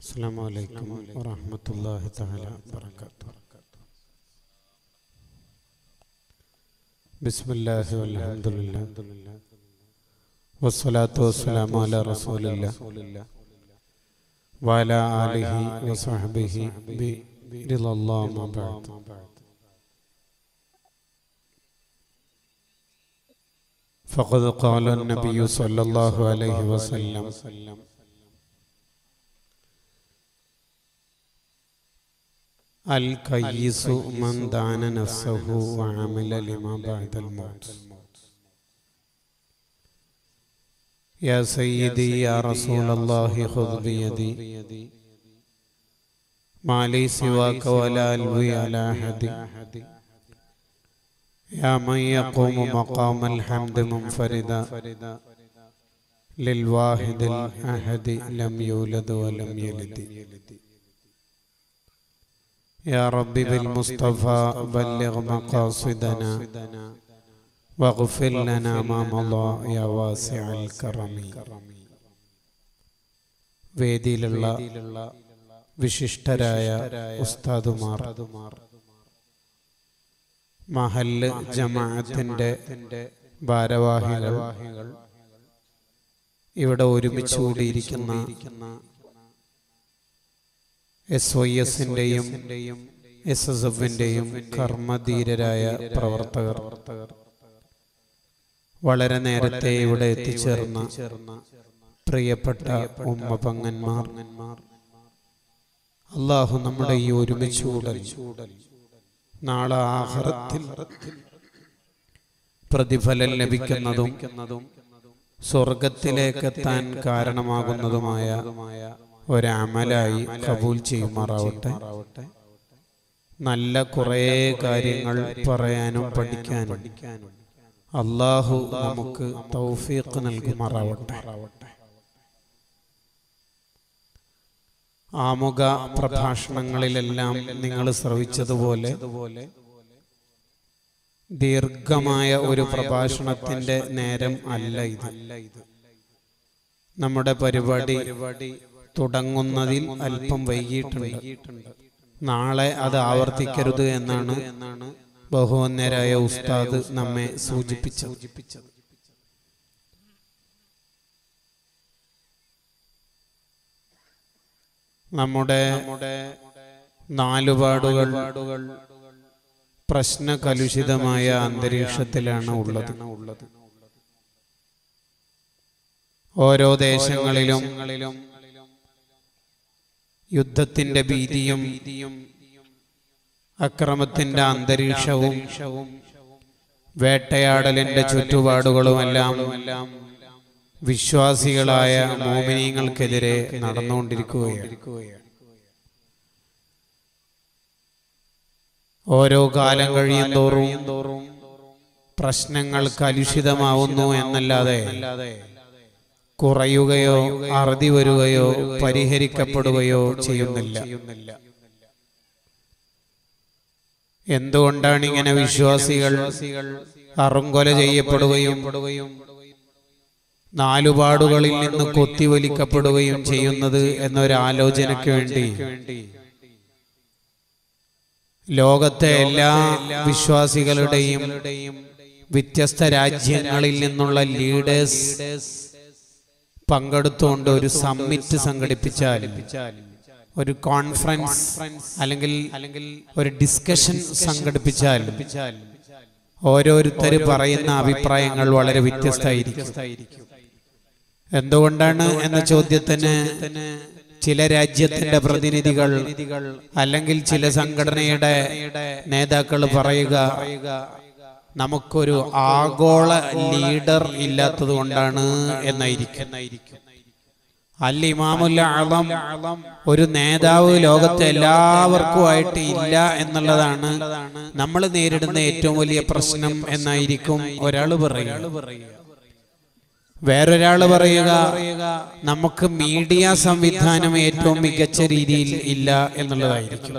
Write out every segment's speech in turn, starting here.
السلام عليكم ورحمة الله تعالى وبركاته بسم الله والحمد لله والصلاة والسلام على رسول الله وعلى آله وصحبه برضا الله ما بعد فقد قال النبي صلى الله عليه وسلم الكيس من دان نفسه وعمل لما بعد الموت يا سيدي يا رسول الله خذ بيدي ما لي سواك ولا ألوي على أحد يا من يقوم مقام الحمد منفردا للواحد الأحد لم يولد ولم يلد يا رب بالمصطفى بلغ مقاصدنا واغفر لنا ما مضى يا واسع الكرم വേദിയിലുള്ള വിശിഷ്ടരായ ഉസ്താദുമാർ മഹല്ല് ജമാഅത്തിന്റെ ഭാരവാഹികൾ ഇവിടെ ഒരുമിച്ച് കൂടിയിരിക്കുന്ന എസ് ഒ എസിന്റെയും എസ് എസ് എഫിന്റെയും കർമ്മധീരരായ പ്രവർത്തകർ വളരെ നേരത്തെ ഇവിടെ എത്തിച്ചേർന്ന പ്രിയപ്പെട്ട ഉമ്മ പങ്ങന്മാർ അള്ളാഹു നമ്മുടെ ഈ ഒരുമിച്ച് കൂടൽ നാളെ ആഹ്റത്തിൽ പ്രതിഫലം ലഭിക്കുന്നതും സ്വർഗത്തിലേക്കെത്താൻ കാരണമാകുന്നതുമായ ഒരമലായി കബൂൽ ചെയ്യുമാറാവട്ടെ നല്ല കുറേ കാര്യങ്ങൾ പറയാനും പഠിക്കാനും അള്ളാഹു നമുക്ക് തൗഫീഖ് നൽകുമാറാവട്ടെ ആമുഖ പ്രഭാഷണങ്ങളിലെല്ലാം നിങ്ങൾ ശ്രവിച്ചതുപോലെ ദീർഘമായ ഒരു പ്രഭാഷണത്തിന്റെ നേരം അല്ല ഇത് നമ്മുടെ പരിപാടി തുടങ്ങുന്നതിൽ അല്പം വൈകിയിട്ടുണ്ട് നാളെ അത് ആവർത്തിക്കരുത് എന്നാണ് ബഹുവന്യരായ ഉസ്താദ് നമ്മെ സൂചിപ്പിച്ചത് നമ്മുടെ നാലുപാടുകൾ പ്രശ്നകലുഷിതമായ അന്തരീക്ഷത്തിലാണ് ഉള്ളത് ഓരോ ദേശങ്ങളിലും യുദ്ധത്തിന്റെ ഭീതിയും അക്രമത്തിന്റെ അന്തരീക്ഷവും വേട്ടയാടലിന്റെ ചുറ്റുപാടുകളുമെല്ലാം വിശ്വാസികളായ മോമിനിയങ്ങൾക്കെതിരെ നടന്നുകൊണ്ടിരിക്കുകയാണ് ഓരോ കാലം കഴിയും തോറും പ്രശ്നങ്ങൾ കലുഷിതമാവുന്നു എന്നല്ലാതെ കുറയുകയോ അറുതി വരികയോ പരിഹരിക്കപ്പെടുകയോ ചെയ്യുന്നില്ല എന്തുകൊണ്ടാണ് ഇങ്ങനെ വിശ്വാസികൾ അറുങ്കൊല ചെയ്യപ്പെടുകയും നാലുപാടുകളിൽ നിന്ന് കൊത്തിവലിക്കപ്പെടുകയും ചെയ്യുന്നത് എന്നൊരാലോചനയ്ക്ക് വേണ്ടി ലോകത്തെ എല്ലാ വിശ്വാസികളുടെയും വ്യത്യസ്ത രാജ്യങ്ങളിൽ നിന്നുള്ള ലീഡേഴ്സ് പങ്കെടുത്തുകൊണ്ട് ഒരു സമ്മിറ്റ് സംഘടിപ്പിച്ചാൽ ഒരു കോൺഫറൻസ് അല്ലെങ്കിൽ അല്ലെങ്കിൽ ഒരു ഡിസ്കഷൻ സംഘടിപ്പിച്ചാൽ ഓരോരുത്തർ പറയുന്ന അഭിപ്രായങ്ങൾ വളരെ വ്യത്യസ്തമായിരിക്കും എന്തുകൊണ്ടാണ് എന്ന ചോദ്യത്തിന് ചില രാജ്യത്തിന്റെ പ്രതിനിധികൾ അല്ലെങ്കിൽ ചില സംഘടനയുടെ നേതാക്കൾ പറയുക നമുക്കൊരു ആഗോള ലീഡർ ഇല്ലാത്തത് കൊണ്ടാണ് എന്നായിരിക്കും അല്ല ഇമാമുല്ല അളം ഒരു നേതാവ് ലോകത്തെ എല്ലാവർക്കുമായിട്ട് ഇല്ല എന്നുള്ളതാണ് നമ്മൾ നേരിടുന്ന ഏറ്റവും വലിയ പ്രശ്നം എന്നായിരിക്കും ഒരാൾ പറയുക വേറൊരാൾ പറയുക നമുക്ക് മീഡിയ സംവിധാനം ഏറ്റവും മികച്ച രീതിയിൽ ഇല്ല എന്നുള്ളതായിരിക്കും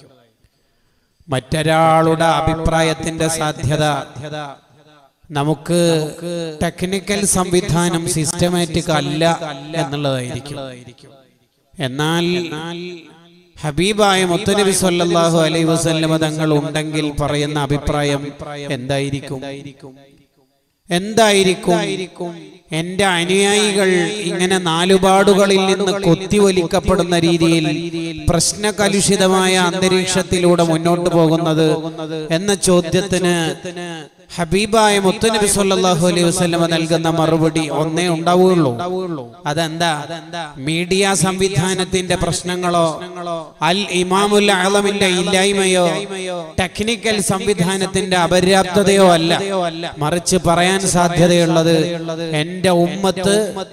മറ്റൊരാളുടെ അഭിപ്രായത്തിന്റെ സാധ്യത നമുക്ക് ടെക്നിക്കൽ സംവിധാനം സിസ്റ്റമാറ്റിക് അല്ല എന്നുള്ളതായിരിക്കും എന്നാൽ ഹബീബായ മുത്തനബി സല്ലല്ലാഹു അലൈഹി വസല്ലമ തങ്ങൾ ഉണ്ടെങ്കിൽ പറയുന്ന അഭിപ്രായം എന്തായിരിക്കും എന്തായിരിക്കും എന്റെ അനുയായികൾ ഇങ്ങനെ നാലുപാടുകളിൽ നിന്ന് കൊത്തിവലിക്കപ്പെടുന്ന രീതിയിൽ പ്രശ്നകലുഷിതമായ അന്തരീക്ഷത്തിലൂടെ മുന്നോട്ട് പോകുന്നത് എന്ന ചോദ്യത്തിന് ഹബീബായ മുത്തുനബി സല്ലല്ലാഹു അലൈഹി വസല്ലമ നൽകുന്ന മറുപടി ഒന്നേ ഉണ്ടാവുകയുള്ളൂ അതെന്താ മീഡിയ സംവിധാനത്തിന്റെ പ്രശ്നങ്ങളോ അൽ ഇമാമുൽ അളമിന്റെ ഇല്ലായ്മയോ ടെക്നിക്കൽ സംവിധാനത്തിന്റെ അപര്യാപ്തതയോ അല്ല മറിച്ച് പറയാൻ സാധ്യതയുള്ളത് എന്റെ ഉമ്മത്ത്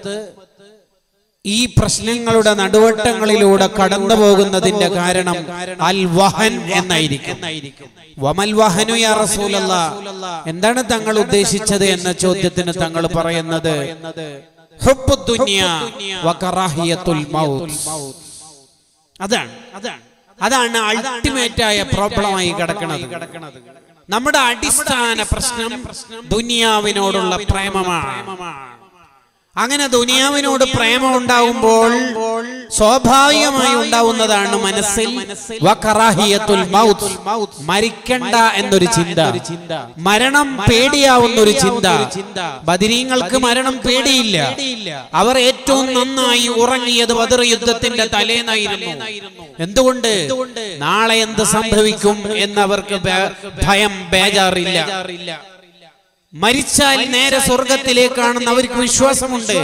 ഈ പ്രശ്നങ്ങളുടെ നടുവട്ടങ്ങളിലൂടെ കടന്നു പോകുന്നതിന്റെ കാരണം അൽ വഹൻ എന്നായിരിക്കും വമൽ വഹനു യാ റസൂലല്ലാ എന്താണ് തങ്ങൾ ഉദ്ദേശിച്ചത് എന്ന ചോദ്യത്തിന് തങ്ങൾ പറയുന്നത് ഹുബ്ബു ദുനിയ വ കറാഹിയത്തുൽ മൗത്ത് അതാണ് അതാണ് അതാണ് അൾട്ടിമേറ്റ് ആയ പ്രോബ്ലമായി കിടക്കുന്നത് നമ്മുടെ അടിസ്ഥാന പ്രശ്നം ദുനിയാവിനോടുള്ള പ്രേമമാണ് അങ്ങനെ ദുനിയാവിനോട് പ്രേമം ഉണ്ടാവുമ്പോൾ സ്വാഭാവികമായി ഉണ്ടാവുന്നതാണ് മനസ്സിൽ വകറാഹിയത്തുൽ മൗത്ത് മരിക്കണ്ട എന്നൊരു ചിന്ത മരണം പേടിയാവുന്ന ഒരു ചിന്ത ബദിരീങ്ങൾക്ക് മരണം പേടിയില്ല അവർ ഏറ്റവും നന്നായി ഉറങ്ങിയത് ബദർ യുദ്ധത്തിന്റെ തലേന്നായിരുന്നു എന്തുകൊണ്ട് നാളെ എന്ത് സംഭവിക്കും എന്നവർക്ക് ഭ- ഭയം ബേജാറില്ല മരിച്ചാൽ നേരെ സ്വർഗത്തിലേക്കാണെന്ന് അവർക്ക് വിശ്വാസമുണ്ട്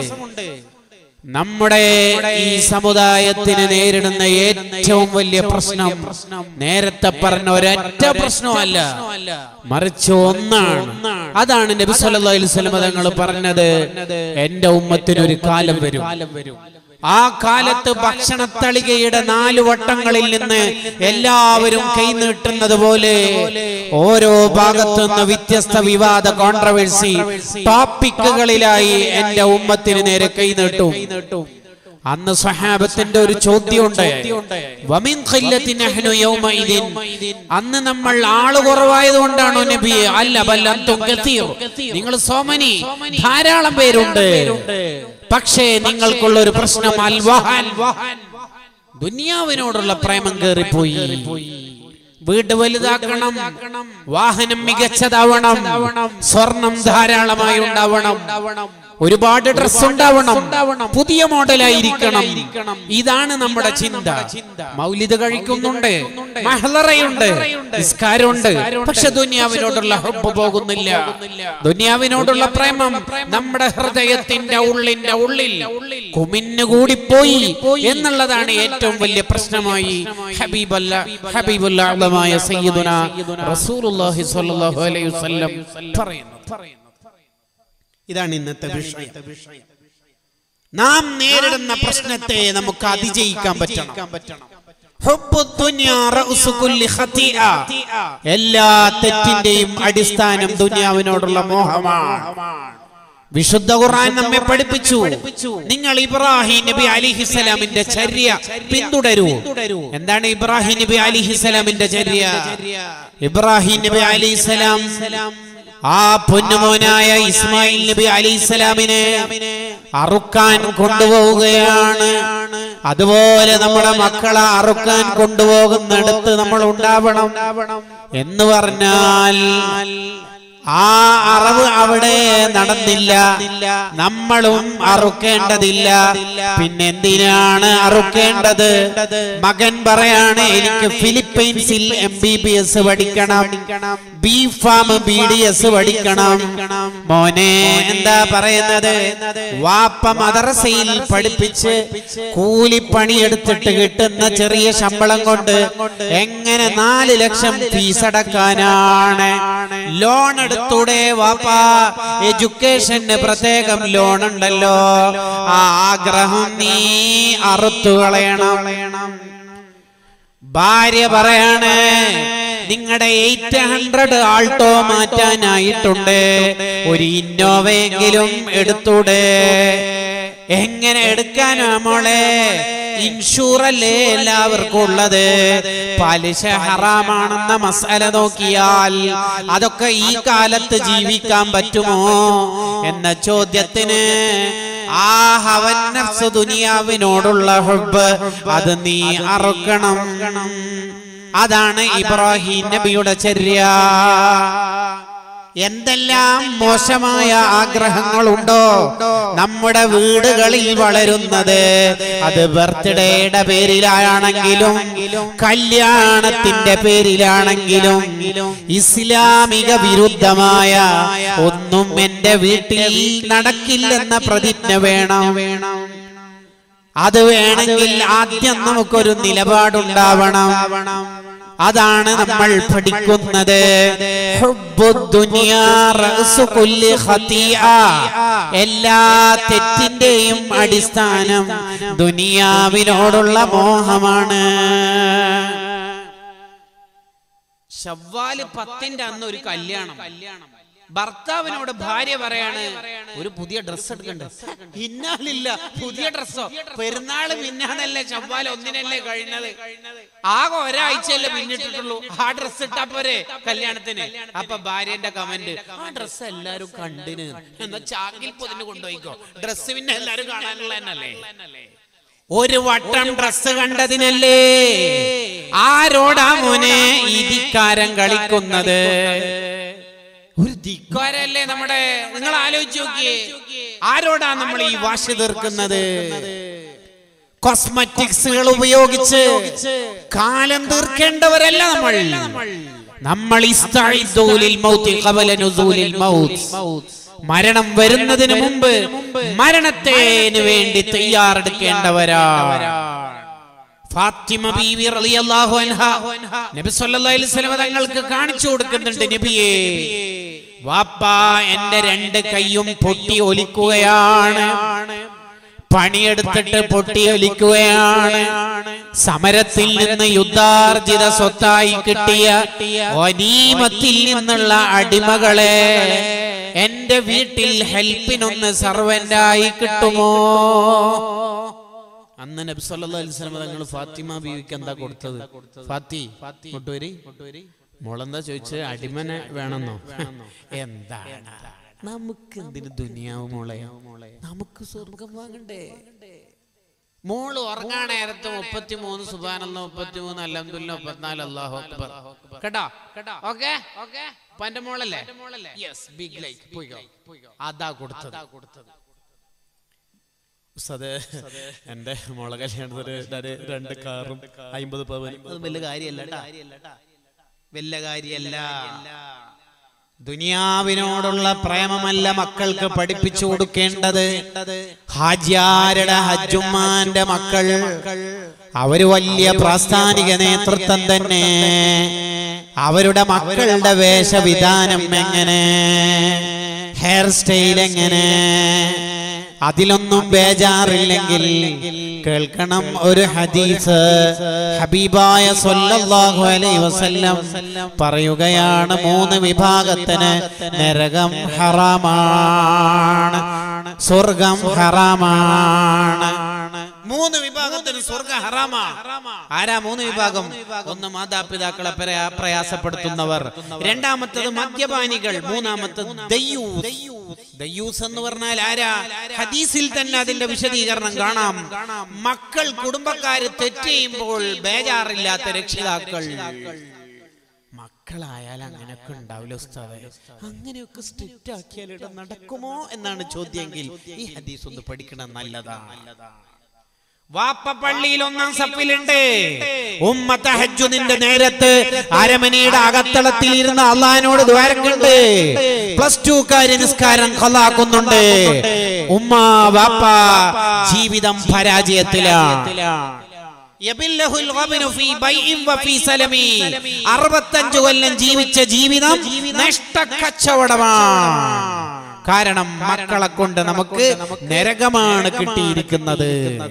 നമ്മുടെ ഈ സമുദായത്തിന് നേരിടുന്ന ഏറ്റവും വലിയ പ്രശ്നം നേരത്തെ പറഞ്ഞ ഒരൊറ്റ പ്രശ്നമല്ല മറിച്ച് ഒന്നാണ് അതാണ് നബി സല്ലല്ലാഹു അലൈഹി വസല്ലം തങ്ങൾ പറഞ്ഞത് എന്റെ ഉമ്മത്തിന് ഒരു കാലം വരും ആ കാലത്ത് ഭക്ഷണത്തളികയുടെ നാല് വട്ടങ്ങളിൽ നിന്ന് എല്ലാവരും കൈനീട്ടുന്നത് പോലെ ഓരോ ഭാഗത്തു നിന്ന് വ്യത്യസ്ത വിവാദ കോൺട്രവേഴ്സി ടോപ്പിക്കുകളിലായി എന്റെ ഉമ്മത്തിന് നേരെ കൈനീട്ടും അന്ന് സഹാബത്തിന്റെ ഒരു ചോദ്യമുണ്ട് വമിൻ ഖില്ലത്തി നഹ്നു യൗമഇദിൻ. അന്ന് നമ്മൾ ആള് കുറവായത് കൊണ്ടാണോ നബിയെ അല്ല ബൽ അൻതും കസീർ നിങ്ങൾ സോമനി ധാരാളം പേരുണ്ട് പക്ഷേ നിങ്ങൾക്കുള്ള ഒരു പ്രശ്നം അൽ വഹൻ ദുനിയാവിനോടുള്ള പ്രേമം കേറിപ്പോയി വീട് വലുതാക്കണം വാഹനം മികച്ചതാവണം സ്വർണം ധാരാളമായി ഉണ്ടാവണം ഒരുപാട് ഡ്രസ് ഉണ്ടാവണം പുതിയ മോഡലായിരിക്കണം ഇതാണ് നമ്മുടെ ചിന്ത മൗലിത കഴിക്കുന്നുണ്ട് മഹളറയുണ്ട് നിസ്കാരമുണ്ട് പക്ഷെ ദുനിയാവിനോടുള്ള ഹബ്ബ് പോകുന്നില്ല ദുനിയാവിനോടുള്ള പ്രേമം നമ്മുടെ ഹൃദയത്തിന്റെ ഉള്ളിന്റെ ഉള്ളിൽ കുമിഞ്ഞുകൂടിപ്പോയി എന്നുള്ളതാണ് ഏറ്റവും വലിയ പ്രശ്നമായി ഹബീബല്ല ഹബീബുല്ല ആളമായ സയ്യിദുന റസൂലുള്ളാഹി സ്വല്ലല്ലാഹു അലൈഹി വസല്ലം പറയുന്നു ഇതാണ് ഇന്നത്തെ വിഷയം നാം നേരിടുന്ന പ്രശ്നത്തെ നമുക്ക് അതിജയിക്കാൻ പറ്റണം ഹുബ്ബു ദുനിയ റഅ്സു കുല്ലി ഖതീഅ. എല്ലാ തെറ്റിന്റെയും അടിസ്ഥാനം ദുനിയാവിനോടുള്ള മോഹമാണ് വിശുദ്ധ ഖുർആൻ നമ്മെ പഠിപ്പിച്ചു നിങ്ങൾ ഇബ്രാഹിം നബി അലിഹിസലാമിന്റെ ചര്യ പിന്തുടരൂ എന്താണ് ഇബ്രാഹിം നബി അലിഹിസലാമിന്റെ ചര്യ ഇബ്രാഹിം നബി അലിഹിസലാം ആ പൊന്നുമോനായ ഇസ്മായിൽ നബി അലിഹിസലാമിനെ അറുക്കാൻ കൊണ്ടുപോവുകയാണ് അതുപോലെ നമ്മുടെ മക്കളെ അറുക്കാൻ കൊണ്ടുപോകുന്നിടത്ത് നമ്മൾ ഉണ്ടാവണം എന്ന് പറഞ്ഞാൽ ആ അറവ് അവിടെ നടന്നില്ല നമ്മളും അറുക്കേണ്ടതില്ല പിന്നെ എന്തിനാണ് അറുക്കേണ്ടത് മകൻ പറയാണ് എനിക്ക് ഫിലിപ്പൈൻസിൽ എം ബി ബി എസ് പഠിക്കണം B pharm B D S പഠിക്കണം മോനെ എന്താ പറയുന്നത് വാപ്പ മദ്രസയിൽ പഠിപ്പിച്ച് കൂലിപ്പണിയെടുത്തിട്ട് കിട്ടുന്ന ചെറിയ ശമ്പളം കൊണ്ട് എങ്ങനെ നാല് ലക്ഷം ഫീസ് അടക്കാനാണ് ലോൺ എടുത്തൂടെ വാപ്പ എഡ്യൂക്കേഷന് പ്രത്യേകം ലോൺ ഉണ്ടല്ലോ ആ ആഗ്രഹം നീ അറുത്തു കളയണം ഭാര്യ പറയാണ് നിങ്ങളുടെ എയ്റ്റ് ഹൺഡ്രഡ് ആൾട്ടോ മാറ്റാനായിട്ടുണ്ട് ഒരു ഇന്നോവയെങ്കിലും എടുത്തൂടെ എങ്ങനെ എടുക്കാനാ മോളെ ഇൻഷൂറല്ലേ എല്ലാവർക്കും ഉള്ളത് പലിശ ഹറാമാണെന്ന മസാല നോക്കിയാൽ അതൊക്കെ ഈ കാലത്ത് ജീവിക്കാൻ പറ്റുമോ എന്ന ചോദ്യത്തിന് ആ ഹവൻ നഫ്സ് ദുനിയാവിനോടുള്ള ഹുബ് അത് നീ അറുക്കണം അതാണ് ഇബ്രാഹിം നബിയുടെ ചര്യ എന്തെല്ലാം മോശമായ ആഗ്രഹങ്ങളുണ്ടോ നമ്മുടെ വീടുകളിൽ വളരുന്നത് അത് ബർത്ത്ഡേയുടെ പേരിലാണെങ്കിലും കല്യാണത്തിന്റെ പേരിലാണെങ്കിലും ഇസ്ലാമിക വിരുദ്ധമായ ഒന്നും എന്റെ വീട്ടിൽ നടക്കില്ലെന്ന പ്രതിജ്ഞ വേണം അത് വേണമെങ്കിൽ ആദ്യം നമുക്കൊരു നിലപാടുണ്ടാവണം അതാണ് നമ്മൾ പഠിക്കുന്നത് ഹുബ്ബുദ്ദുനിയാ റഅ്സു കുല്ലി ഖതീഅ. എല്ലാ തെറ്റിന്റെയും അടിസ്ഥാനം ദുനിയാവിനോടുള്ള മോഹമാണ് ഷവ്വാല് പത്തിന്റെ അന്ന് ഒരു കല്യാണം ഭർത്താവിനോട് ഭാര്യ പറയാണ് ഒരു പുതിയ ഡ്രസ് എടുക്കണ്ടേ ഇന്നാലില്ല പുതിയ ഡ്രസ്സോ പെരുന്നാള് മിന്നാന്നല്ലേ ചവ്വാൽ ഒന്നിനല്ലേ കഴിഞ്ഞത് ആകെ ഒരാഴ്ചയല്ലേ പിന്നിട്ടിട്ടുള്ളൂ ആ ഡ്രസ് ഇട്ടാ പോരെ കല്യാണത്തിന് അപ്പൊ ഭാര്യന്റെ കമന്റ് ആ ഡ്രസ് എല്ലാരും കണ്ടിന് എന്നാ ചാക്കിൽ പൊതിന് കൊണ്ടുപോയിക്കോ ഡ്രസ് പിന്നെ എല്ലാരും കാണാനുള്ള തന്നെയല്ലേ ഒരു വട്ടം ഡ്രസ് കണ്ടതിനല്ലേ ആരോടാ മോനെ ഈ ധിക്കാരം കളിക്കുന്നത് ഒരു ധിക്കാരല്ലേ നമ്മുടെ നിങ്ങൾ ആലോചിച്ച് നോക്കിയേ ആരോടാ നമ്മൾ ഈ വാശി തീർക്കുന്നത് കോസ്മെറ്റിക്സുകൾ ഉപയോഗിച്ച് കാലം തീർക്കേണ്ടവരല്ല നമ്മൾ നമ്മൾ ഇസ്തഈദൂ ലിൽ മൗതി ഖബല നുസൂലിൽ മൗത്ത് മരണം വരുന്നതിന് മുമ്പ് മരണത്തിന് വേണ്ടി തയ്യാറെടുക്കേണ്ടവരാണ് ഫാത്തിമ ബീവി റളിയല്ലാഹു അൻഹ നബി സല്ലല്ലാഹു അലൈഹി വസല്ലം തങ്ങൾക്ക് കാണിച്ചു കൊടുക്കുന്നുണ്ട് നബിയേ വാപ്പാ എന്റെ രണ്ട് കൈയും പൊട്ടി ഒലിക്കുകയാണ് പണിയെടുത്തിട്ട് പൊട്ടി ഒലിക്കുകയാണ് സമരത്തിൽ നിന്ന് യുദ്ധാർജിത സ്വത്തായി കിട്ടിയ ഒനീമത്തിൽ നിന്നുള്ള അടിമകളെ എന്റെ വീട്ടിൽ ഹെൽപ്പിനൊന്ന് സർവന്റായി കിട്ടുമോ അന്ന് നബി സല്ലല്ലാഹു അലൈഹി വസല്ലം തങ്ങൾ ഫാത്തിമ ബീവിക്ക് എന്താ കൊടുത്തത് ഫാത്തി കൊണ്ടുവരി മോളെന്താ ചോദിച്ചത് അടിമനെ വേണമെന്നോ എന്താണ് നമുക്ക് എന്തിന് ദുനിയാവ് മോളെ നമുക്ക് സ്വർഗം വാങ്ങണ്ടേ മോള് ഉറങ്ങാൻ നേരത്ത് മുപ്പത്തി മൂന്ന് സുബാനല്ല മുപ്പത്തി മൂന്ന് അലഹമുല്ല മുപ്പത്തിനാല് അള്ളാഹു അക്ബർ കേട്ടോ ഓക്കെ ഓക്കെ എന്റെ മോളല്ലേ യെസ് ബിഗ് ലൈക്ക് പോയിക്കോ അതാ കൊടുത്തത് കൊടുത്തത് ഉസ്താദേ, എന്റെ മോളെ കല്യാണത്തിന് ഞാന് രണ്ട് കാറും അമ്പത് പവൻ അത് വലിയ കാര്യല്ല വലിയ കാര്യല്ല ദുനിയാവിനോടുള്ള പ്രേമമല്ല മക്കൾക്ക് പഠിപ്പിച്ചു കൊടുക്കേണ്ടത് ഹാജിയാരുടെ ഹജ്ജുമാന്റെ മക്കൾ അവര് വലിയ പ്രാസ്ഥാനിക നേതൃത്വം തന്നെ അവരുടെ മക്കളുടെ വേഷവിധാനം എങ്ങനെ ഹെയർ സ്റ്റൈൽ എങ്ങനെ അതിലൊന്നും ബേജാറില്ലെങ്കിൽ കേൾക്കണം ഒരു ഹദീസ് ഹബീബായ സല്ലല്ലാഹു അലൈഹി വസല്ലം പറയുകയാണ് മൂന്ന് വിഭാഗത്തിന് നരകം ഹറാമാണ് സ്വർഗം ഹറാമാണ് മൂന്ന് വിഭാഗത്തിന് സ്വർഗ ഹറാമാ ആരാ മൂന്ന് വിഭാഗം ഒന്ന് മാതാപിതാക്കളെ പ്രയാ- പ്രയാസപ്പെടുത്തുന്നവർ രണ്ടാമത്തത് മദ്യപാനികൾ മൂന്നാമത്തത് ദയ്യൂസ് ദയ്യൂസ് എന്ന് പറഞ്ഞാൽ ആരാ ഹദീസിൽ തന്നെ അതിന്റെ വിശദീകരണം കാണാം മക്കൾ കുടുംബക്കാര് തെറ്റ് ചെയ്യുമ്പോൾ ബേജാറില്ലാത്ത രക്ഷിതാക്കൾ മക്കളായാൽ അങ്ങനെയൊക്കെ ഉണ്ടാവില്ല ഉസ്താദെ അങ്ങനെയൊക്കെ സ്ട്രിക്റ്റ് ആക്കിയാൽ ഇവിടെ നടക്കുമോ എന്നാണ് ചോദ്യമെങ്കിൽ ഈ ഹദീസ് ഒന്ന് പഠിക്കണം നല്ലതാണ് വാപ്പ പള്ളിയിൽ ഒന്നാം സപ്പിലുണ്ട് ഉമ്മ തഹജ്ജുദിന്റെ നേരത്ത് അരമനയുടെ അകത്തളത്തിൽ ഇരുന്ന് അള്ളഹാനോട് ദ്വാരക്കുണ്ട് പ്ലസ് ടു കാര് നിസ്കാരം കൊലാക്കുന്നുണ്ട് ഉമ്മ വാപ്പ ജീവിതം പരാജയത്തിലാണ് യബില്ലഹുൽ ഗബ്നു ഫീ ബൈഇൻ വഫീ സലമി. അറുപത്തഞ്ച് കൊല്ലം ജീവിച്ച ജീവിതം നഷ്ടക്കച്ചവടമാണ് കാരണം മക്കളെ കൊണ്ട് നമുക്ക് നരകമാണ് കിട്ടിയിരിക്കുന്നത്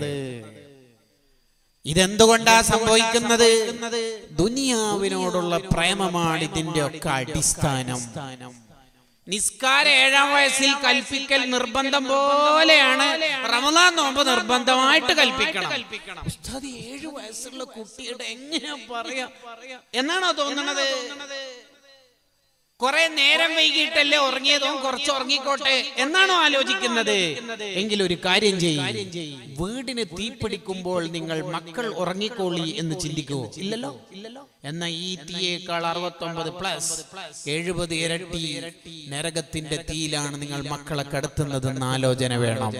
ഇതെന്തുകൊണ്ടാ സംഭവിക്കുന്നത് ദുനിയാവിനോടുള്ള പ്രേമമാണ് ഇതിന്റെ ഒക്കെ അടിസ്ഥാനം നിസ്കാരം ഏഴാം വയസ്സിൽ കൽപ്പിക്കൽ നിർബന്ധം പോലെയാണ് റമദാൻ നോമ്പ് നിർബന്ധമായിട്ട് കൽപ്പിക്കണം ഉസ്താദ് ഏഴു വയസ്സുള്ള കുട്ടിയുടെ എങ്ങനെയാ പറയാ എന്നാണോ തോന്നുന്നത് കുറെ നേരം വൈകിട്ടല്ലേ ഉറങ്ങിയതും കുറച്ച് ഉറങ്ങിക്കോട്ടെ എന്നാണോ ആലോചിക്കുന്നത് എങ്കിൽ ഒരു കാര്യം ചെയ്യും വീടിന് തീപിടിക്കുമ്പോൾ നിങ്ങൾ മക്കൾ ഉറങ്ങിക്കോളി എന്ന് ചിന്തിക്കുവോ ഇല്ലല്ലോ ഇല്ലല്ലോ എന്ന ഈ തീയേക്കാൾ അറുപത്തി ഒമ്പത് പ്ലസ് എഴുപത് ഇരട്ടി നരകത്തിന്റെ തീയിലാണ് നിങ്ങൾ മക്കളെ കടത്തുന്നതെന്ന് ആലോചന വേണം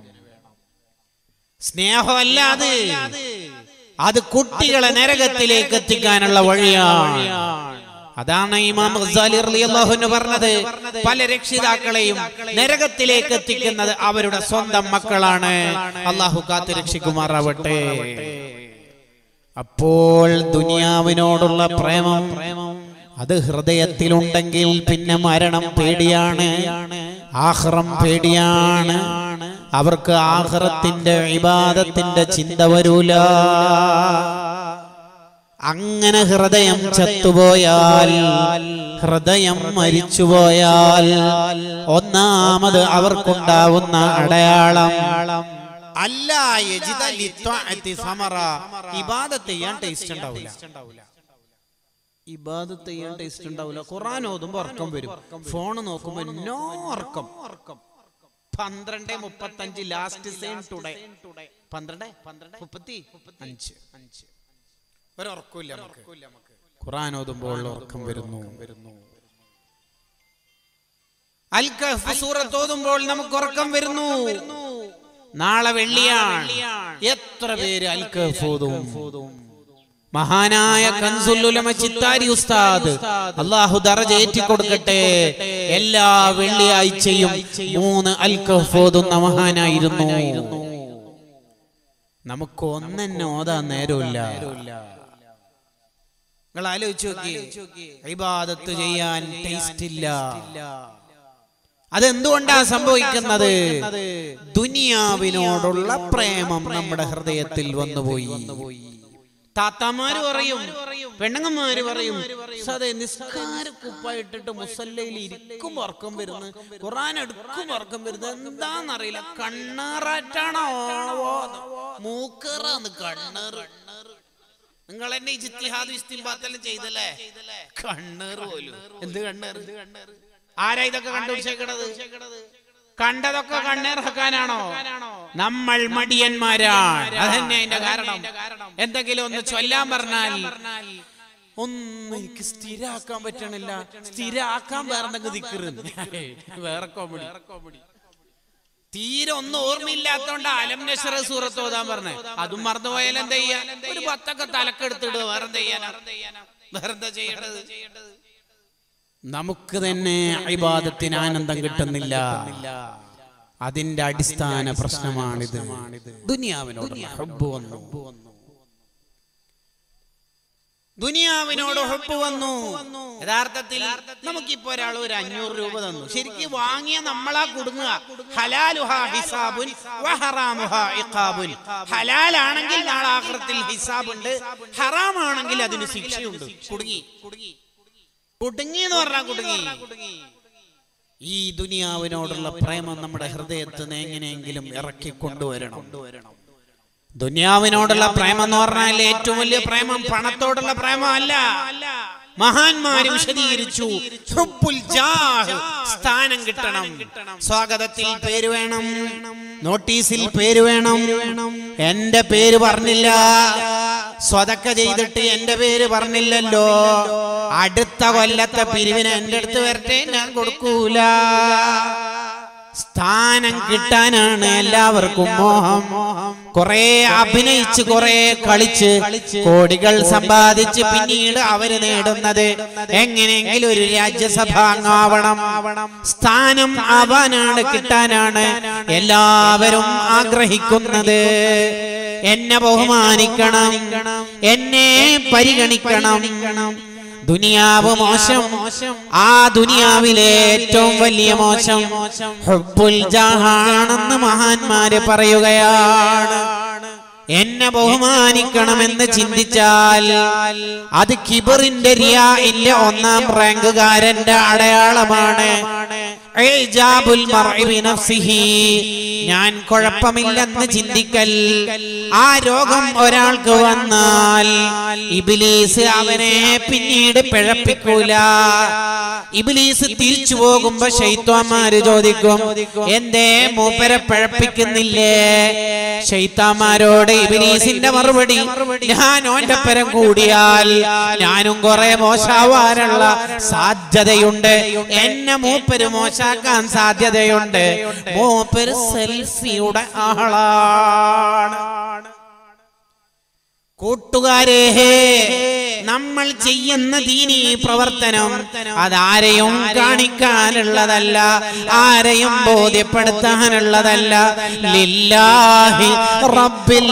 സ്നേഹമല്ല അത് അത് കുട്ടികളെ നരകത്തിലേക്ക് എത്തിക്കാനുള്ള വഴിയാണ് അതാണ് ഇമാം ഗസാലി റളിയല്ലാഹു അൻഹു പറഞ്ഞത് പല രക്ഷിതാക്കളെയും നരകത്തിലേക്ക് എത്തിക്കുന്നത് അവരുടെ സ്വന്തം മക്കളാണ് അള്ളാഹു കാത്തു രക്ഷിക്കുമാറാവട്ടെ അപ്പോൾ ദുനിയാവിനോടുള്ള പ്രേമം അത് ഹൃദയത്തിലുണ്ടെങ്കിൽ പിന്നെ മരണം പേടിയാണ് ആഹ്റം പേടിയാണ് അവർക്ക് ആഹ്റത്തിന്റെ ഇബാദത്തിന്റെ ചിന്ത വരൂല അങ്ങനെ ഹൃദയം ചത്തുപോയാൽ ഹൃദയം മരിച്ചുപോയാൽ ഒന്നാമത് അവർക്കുണ്ടാവുന്ന അടയാളം അല്ല യജിദ ലിത്വഅത്തി സമറ. ഇബാദത്ത് ചെയ്യാൻ ടേസ്റ്റ് ഉണ്ടാവില്ല ഇബാദത്ത് ചെയ്യാൻ ടേസ്റ്റ് ഉണ്ടാവില്ല ഖുർആൻ ഓതുമ്പോ ഉറക്കം വരും ഫോൺ നോക്കുമ്പോ നോ ഉറക്കം പന്ത്രണ്ട് മുപ്പത്തഞ്ച് ലാസ്റ്റ് സെയിം ടുഡേ പന്ത്രണ്ട് മുപ്പത്തി അഞ്ച് അഞ്ച് ഒരുറക്കില്ല നമുക്ക് ഖുർആൻ ഓതുമ്പോൾ ഉറക്കം വരുന്നു വരുന്നു അൽ കഹ്ഫ് സൂറത്ത് ഓതുമ്പോൾ നമുക്ക് ഉറക്കം വരുന്നു നാളെ വെള്ളിയാണ് എത്ര പേര് അൽ കഹ്ഫ് ഓതും മഹാനായ കൻസുല്ലുലമ ചിത്താരി ഉസ്താദ് അള്ളാഹു ദറജ ഏറ്റി കൊടുക്കട്ടെ എല്ലാ വെള്ളിയാഴ്ചയും മൂന്ന് അൽ കഹ്ഫ് ഓതുന്ന മഹാനായിരുന്നു നമുക്ക് ഒന്നെന്നെ ഓതാൻ നേരമില്ല നിങ്ങൾ ആലോചിച്ച് നോക്കി ഇബാദത്ത് ചെയ്യാൻ ടേസ്റ്റ് ഇല്ല അതെന്തുകൊണ്ടാ സംഭവിക്കുന്നത് ദുനിയാവിനോടുള്ള പ്രേമം നമ്മുടെ ഹൃദയത്തിൽ വന്നുപോയി താത്താമാര് പറയും പെണ്ണുങ്ങന്മാര് പറയും സതെ നിസ്കാര കുപ്പായിട്ടിട്ട് മുസല്ലയിൽ ഇരിക്കും ഉറക്കം വരുന്നു ഖുറാൻ എടുക്കും ഉറക്കം വരുന്നത് എന്താന്നറിയില്ല കണ്ണാറാറ്റാണോ മൂക്കറാന്ന് കണ്ണേറ് നിങ്ങൾ എന്നെ ഇജിത്തിഹാദ് ഇസ്തിംബാത്തെല്ലാം ചെയ്തല്ലേ കണ്ണേറ് പോലും എന്ത് കണ്ണേറ് ആരാ ഇതൊക്കെ കണ്ടുപിടിച്ചേക്കണത് കണ്ടതൊക്കെ കണ്ണേറക്കാനാണോ നമ്മൾ മടിയന്മാരാണ് അതന്നെ അതിന്റെ കാരണം എന്തെങ്കിലും ഒന്ന് ചൊല്ലാൻ പറഞ്ഞാൽ ഒന്നും എനിക്ക് സ്ഥിരാക്കാൻ പറ്റണില്ല സ്ഥിരാക്കാൻ വേറെ ദിക്കറ് വേറെ കോമഡി തീരെ ഒന്നും ഓർമ്മയില്ലാത്തോണ്ട് അലം നഷറ സൂറത്ത് ഓതാൻ പറഞ്ഞേ അതും മറന്നുപോയാൽ എന്താ ചെയ്യാ ഒരു പത്തൊക്കെ തലക്കെടുത്തിടുക വേറെ എന്താ ചെയ്യാനാ വേറെ എന്താ ചെയ്യേണ്ടത് നമുക്ക് തന്നെ ഇബാദത്തിന് ആനന്ദം കിട്ടുന്നില്ല അതിന്റെ അടിസ്ഥാന പ്രശ്നമാണിത് ദുനിയാവിനോടുള്ള ഹബ്ബ് വന്നു ദുനിയാവിനോട് ഹബ്ബ് വന്നു യഥാർത്ഥത്തിൽ നമുക്കിപ്പോ ഒരാൾ ഒരു അഞ്ഞൂറ് രൂപ തന്നു ശരിക്കും വാങ്ങിയ നമ്മളാ കുടുങ്ങുക ഹലാലുഹാ ഹിസാബുൻ വഹറാമുഹാ ഇഖാബുൻ ഹലാലാണെങ്കിൽ നാളെ ആഖിറത്തിൽ ഹിസാബുണ്ട് ഹറാമാണെങ്കിൽ അതിന് ശിക്ഷയുണ്ട് കുടുങ്ങി കുടുങ്ങി കുടുങ്ങി എന്ന് പറഞ്ഞാൽ കുടുങ്ങി ഈ ദുനിയാവിനോടുള്ള പ്രേമം നമ്മുടെ ഹൃദയത്തിൽ നിന്ന് എങ്ങനെയെങ്കിലും ഇറക്കി കൊണ്ടുവരണം ദുനിയാവിനോടുള്ള പ്രേമം എന്ന് പറഞ്ഞാൽ ഏറ്റവും വലിയ പ്രേമം പണത്തോടുള്ള പ്രേമം അല്ല മഹാന്മാര് വിശദീകരിച്ചു ഹുബ്ബുൽ ജാഹ്. സ്ഥാനം കിട്ടണം സ്വാഗതത്തിൽ പേര് വേണം നോട്ടീസിൽ പേര് വേണം എന്റെ പേര് പറഞ്ഞില്ല സ്വതക്ക ചെയ്തിട്ട് എന്റെ പേര് പറഞ്ഞില്ലല്ലോ അടുത്ത കൊല്ലത്തെ പിരിവിന് എന്റെ അടുത്ത് വരട്ടെ ഞാൻ കൊടുക്കൂല സ്ഥാനം കിട്ടാനാണ് എല്ലാവർക്കും മോഹം കുറെ അഭിനയിച്ച് കുറെ കളിച്ച് കോടികൾ സമ്പാദിച്ച് പിന്നീട് അവര് നേടുന്നത് എങ്ങനെയെങ്കിലും ഒരു രാജ്യസഭ അംഗമാവണം സ്ഥാനം ആവാനാണ് കിട്ടാനാണ് എല്ലാവരും ആഗ്രഹിക്കുന്നത് എന്നെ ബഹുമാനിക്കണം എന്നെ പരിഗണിക്കണം ദുനിയാവ് മോശം ആ ദുനിയാവിലെ ഏറ്റവും വലിയ മോശം ഹുബ്ബുൽ ജഹാണെന്ന് മഹാന്മാര് പറയുകയാണ് എന്നെ ബഹുമാനിക്കണമെന്ന് ചിന്തിച്ചാൽ അത് കിബറിന്റെ റിയാഇന്റെ ഒന്നാം റാങ്കുകാരന്റെ അടയാളമാണ് ഇജാബുൽ മർഇ ബിനഫ്സിഹി. ഞാൻ കുഴപ്പമില്ലെന്ന് ചിന്തിക്കൽ ആ രോഗം ഒരാൾക്ക് വന്നാൽ ഇബിലീസ് അവനെ പിന്നീട് പിഴപ്പിക്കൂല ഇബിലീസ് തിരിച്ചു പോകുമ്പോ ശൈത്വാന്മാര് ചോദിക്കും എന്തേ മൂപ്പരെ പിഴപ്പിക്കുന്നില്ലേ ശൈത്താന്മാരോട് ഇബിലീസിന്റെ മറുപടി ഞാൻ ഓന്റെ പരം കൂടിയാൽ ഞാനും കുറെ മോശാവാനുള്ള സാധ്യതയുണ്ട് എന്നെ മൂപ്പര് മോശാക്കാൻ സാധ്യതയുണ്ട് മൂപ്പര് സെൽഫിയുടെ ആളാണ് കൂട്ടുകാരെ നമ്മൾ ചെയ്യുന്ന ദീനീ പ്രവർത്തനം അതാരെയും കാണിക്കാനുള്ളതല്ല ആരെയും ബോധ്യപ്പെടുത്താനുള്ളതല്ല ലില്ലാഹി റബ്ബിൽ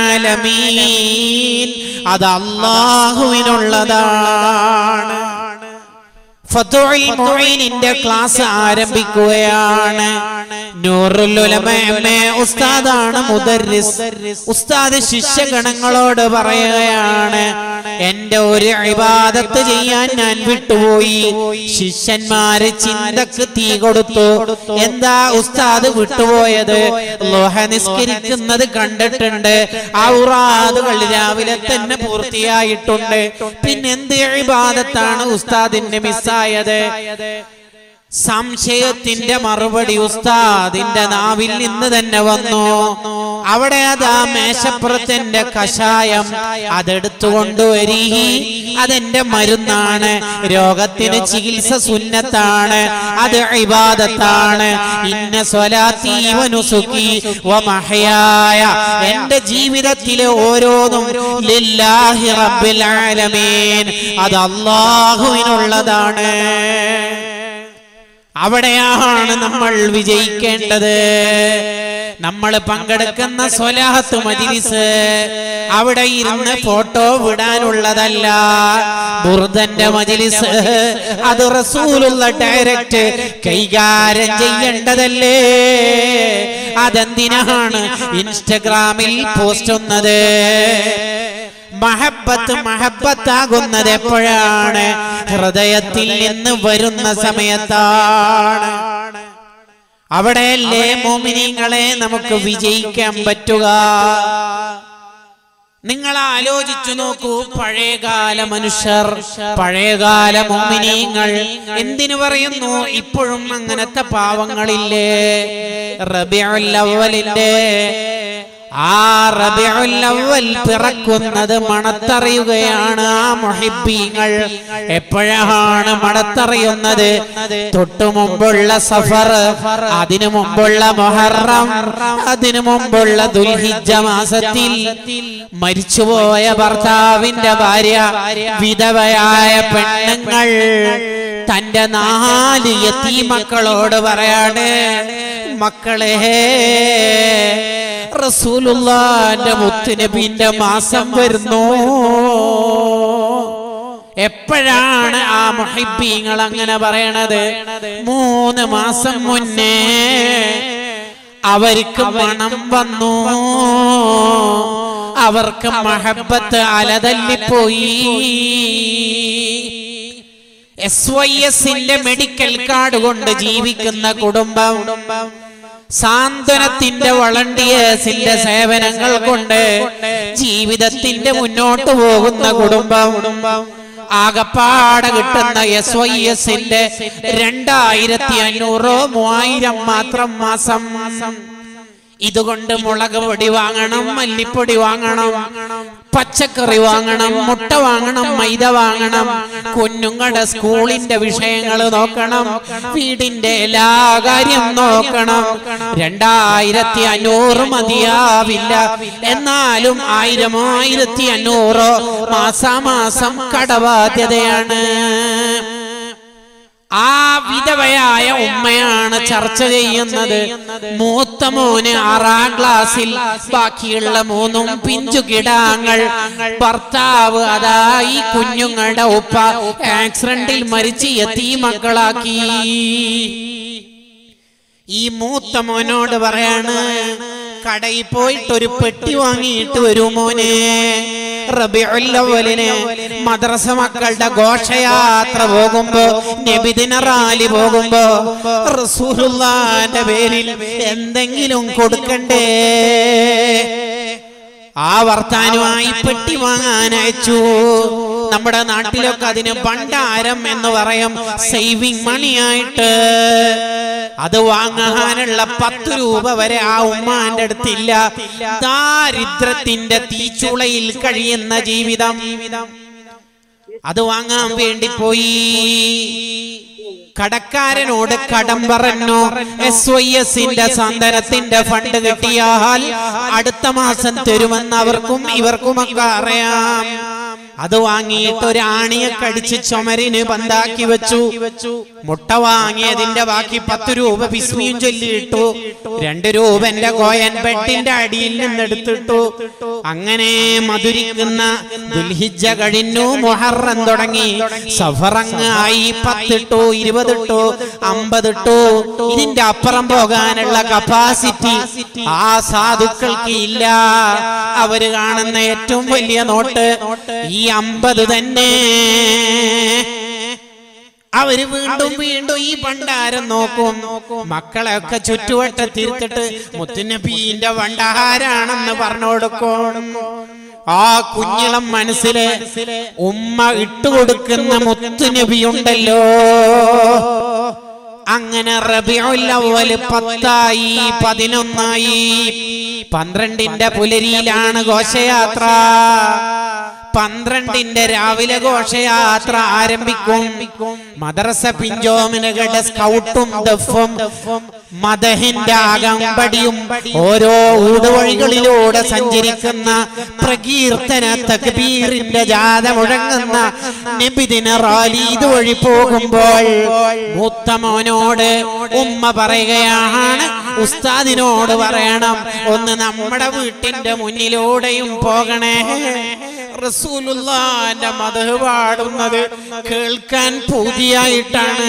ആലമീൻ അത് അള്ളാഹുവിനുള്ളതാണ് ഫതുൽ മുഈനിന്റെ ക്ലാസ് ആരംഭിക്കുകയാണ് നൂറുൽ ഉലമയെ ഉസ്താദാണ് മുദർരിസ് ഉസ്താദ് ശിഷ്യഗണങ്ങളോട് പറയുകയാണ് എന്റെ ഒരു ഇബാദത്ത് ചെയ്യാൻ ഞാൻ വിട്ടുപോയി ശിഷ്യന്മാര് ചിന്തക്ക് തീ കൊടുത്തു എന്താ ഉസ്താദ് വിട്ടുപോയത് ലോഹ നിസ്കരിക്കുന്നത് കണ്ടിട്ടുണ്ട് ഔറാദുകൾ രാവിലെ തന്നെ പൂർത്തിയായിട്ടുണ്ട് പിന്നെന്ത് ഇബാദത്താണ് ഉസ്താദിന്റെ മിസ്സായത് സംശയത്തിന്റെ മറുപടി ഉസ്താദിന്റെ നാവിൽ നിന്ന് തന്നെ വന്നു അവിടെ അതാ മേശപ്പുറത്തിന്റെ കഷായം അതെടുത്തുകൊണ്ടുവരി അതെന്റെ മരുന്നാണ് രോഗത്തിന് ചികിത്സ സുന്നത്താണ് അത് ഇബാദത്താണ് ഇന്ന സ്വലാത്തി വനുസുക്കി വമഹയായ എന്റെ ജീവിതത്തിലെ ഓരോന്നും ലില്ലാഹി റബ്ബിൽ ആലമീൻ അത് അള്ളാഹുവിനുള്ളതാണ് അവിടെയാണ് നമ്മൾ വിജയിക്കേണ്ടത് നമ്മൾ പങ്കെടുക്കുന്ന സ്വലാഹത്ത് മജിലിസ് അവിടെ ഇരുന്ന് ഫോട്ടോ വിടാനുള്ളതല്ല ബുർദന്റെ മജിലിസ് അത് റസൂലുള്ള ഡയറക്റ്റ് കൈകാര്യം ചെയ്യേണ്ടതല്ലേ അതെന്തിനാണ് ഇൻസ്റ്റഗ്രാമിൽ പോസ്റ്റ് ഒന്നത് മഹബത്ത് മഹബത്താകുന്നത് എപ്പോഴാണ് ഹൃദയത്തിൽ നിന്ന് വരുന്ന സമയത്താണ് അവിടെയല്ലേ മോമിനിങ്ങളെ നമുക്ക് വിജയിക്കാൻ പറ്റുക നിങ്ങൾ ആലോചിച്ചു നോക്കൂ പഴയകാല മനുഷ്യർ പഴയകാല മോമിനിയങ്ങൾ എന്തിനു പറയുന്നു ഇപ്പോഴും അങ്ങനത്തെ പാവങ്ങളില്ലേ റബിയുൽ അവ്വലിന്റെ ആ റബിയുൽ അവ്വൽ പിറക്കുന്നത് മണത്തറിയുകയാണ് ആ മുഹിബീങ്ങൾ എപ്പോഴാണ് മണത്തറിയുന്നത് തൊട്ടു മുമ്പുള്ള സഫർ അതിനു മുമ്പുള്ള മൊഹറം അതിനു മുമ്പുള്ള ദുൽഹിജ മാസത്തിൽ മരിച്ചുപോയ ഭർത്താവിന്റെ ഭാര്യ വിധവയായ പെണ്ണുങ്ങൾ തന്റെ നാല് യത്തീമക്കളോട് പറയാണ് മക്കളെ റസൂലുള്ളാന്റെ മുത്തുനബിന്റെ മാസം വരുന്നു എപ്പോഴാണ് ആ മുഹിബീങ്ങൾ അങ്ങനെ പറയണത് മൂന്ന് മാസം മുന്നേ അവർക്ക് മണം വന്നു അവർക്ക് മഹബത്ത് അലതല്ലിപ്പോയി എസ് വൈ എസിന്റെ മെഡിക്കൽ കാർഡ് കൊണ്ട് ജീവിക്കുന്ന കുടുംബം സാന്ത്വനത്തിന്റെ വളണ്ടിയേഴ്സിന്റെ സേവനങ്ങൾ കൊണ്ട് ജീവിതത്തിന്റെ മുന്നോട്ട് പോകുന്ന കുടുംബം ആകപ്പാടെ കിട്ടുന്ന എസ് വൈ എസിന്റെ രണ്ടായിരത്തി അഞ്ഞൂറോ മൂവായിരം മാത്രം മാസം ഇതുകൊണ്ട് മുളക് പൊടി വാങ്ങണം മല്ലിപ്പൊടി വാങ്ങണം പച്ചക്കറി വാങ്ങണം മുട്ട വാങ്ങണം മൈദ വാങ്ങണം കുഞ്ഞുങ്ങളുടെ സ്കൂളിന്റെ വിഷയങ്ങൾ നോക്കണം വീടിന്റെ എല്ലാ കാര്യം നോക്കണം രണ്ടായിരത്തി അഞ്ഞൂറ് മതിയാവില്ല എന്നാലും ആയിരമോ ആയിരത്തി അഞ്ഞൂറോ മാസാമാസം കടബാധ്യതയാണ് ആ വിധവയായ ഉമ്മയാണ് ചർച്ച ചെയ്യുന്നത് മൂത്ത മോന് ആറാം ക്ലാസ്സിൽ ബാക്കിയുള്ള മൂന്നും പിഞ്ചു കിടാങ്ങൾ ഭർത്താവ് അതാ ഈ കുഞ്ഞുങ്ങളുടെ ഉപ്പ ആക്സിഡന്റിൽ മരിച്ച് എത്തി മക്കളാക്കി ഈ മൂത്ത മോനോട് പറയാണ് കടയിൽ പോയിട്ട് ഒരു പെട്ടി വാങ്ങിയിട്ട് വരൂ മോനെ റബിഉൽ അവ്വലിന് മദ്രസ മക്കളുടെ ഘോഷയാത്ര പോകുമ്പോ നബിദിന റാലി പോകുമ്പോ റസൂലുള്ളാന്റെ പേരിൽ എന്തെങ്കിലും കൊടുക്കണ്ടേ ആ വർത്താനുമായി പെട്ടി വാങ്ങാൻ അയച്ചു നമ്മുടെ നാട്ടിലൊക്കെ അതിന് ഭണ്ഡാരം എന്ന് പറയും സേവിങ് മണിയായിട്ട് അത് വാങ്ങാനുള്ള പത്ത് രൂപ വരെ ആ ഉമ്മാന്റെ അടുത്തില്ല ദാരിദ്ര്യത്തിന്റെ തീച്ചുളയിൽ കഴിയുന്ന ജീവിതം അത് വാങ്ങാൻ വേണ്ടി പോയി കടക്കാരനോട് കടം പറഞ്ഞു എസ് വൈ എസിന്റെ സാന്ത്വനത്തിന്റെ ഫണ്ട് കിട്ടിയാൽ അടുത്ത മാസം തരുമെന്ന് അവർക്കും ഇവർക്കുമൊക്കെ അറിയാം അത് വാങ്ങിയിട്ട് ഒരു ആണിയെ കടിച്ച് ചുമരിന് ബന്ധാക്കി വെച്ചു മുട്ട വാങ്ങിയതിന്റെ ബാക്കി പത്ത് രൂപ ബിസ്മിയും ചൊല്ലിയിട്ടു രണ്ട് രൂപ എന്റെ കോയൻ ബെഡിന്റെ അടിയിൽ നിന്നെടുത്തിട്ടു അങ്ങനെ മധുരിക്കുന്ന ദുൽഹിജ കഴിഞ്ഞു മുഹറം തുടങ്ങി സഫറങ്ങ് ആയി പത്തിട്ടു ഇരുപതിട്ടു അമ്പതിട്ടു ഇതിന്റെ അപ്പുറം പോകാനുള്ള കപ്പാസിറ്റി ആ സാധുക്കൾക്ക് ഇല്ല അവര് കാണുന്ന ഏറ്റവും വലിയ നോട്ട് ഈ അമ്പത് തന്നെ അവര് വീണ്ടും വീണ്ടും ഈ ഭണ്ഡാരം നോക്കും മക്കളെയൊക്കെ ചുറ്റുവട്ട തീർത്തിട്ട് മുത്തുനബീന്റെ ഭണ്ഡാരാണെന്ന് പറഞ്ഞു കൊടുക്കും ആ കുഞ്ഞിളം മനസ്സില് ഉമ്മ ഇട്ടുകൊടുക്കുന്ന മുത്തുനബി ഉണ്ടല്ലോ അങ്ങനെ റബിഉൽ അവ്വൽ പത്തായി പതിനൊന്നായി പന്ത്രണ്ടിന്റെ പുലരിയിലാണ് ഘോഷയാത്ര പന്ത്രണ്ടിന്റെ രാവിലെ ഘോഷയാത്ര ആരംഭിക്കും മദ്രസ പിഞ്ചോമിനുകളുടെ സ്കൗട്ടും ദഫും മദഹിന്റെ അകമ്പടിയും ഓരോ ഊടുവഴികളിലൂടെ സഞ്ചരിക്കുന്ന പ്രകീർത്തന തക്ബീറിന്റെ ജാഥ മുഴങ്ങുന്ന നബിദിന റാലി ഇതുവഴി പോകുമ്പോൾ മൂത്ത മോനോട് ഉമ്മ പറയുകയാണ് ഉസ്താദിനോട് പറയണം ഒന്ന് നമ്മുടെ വീട്ടിന്റെ മുന്നിലൂടെയും പോകണേ റസൂലുള്ളാന്റെ മതഹ് പാടുന്നത് കേൾക്കാൻ പൂതിയായിട്ടാണ്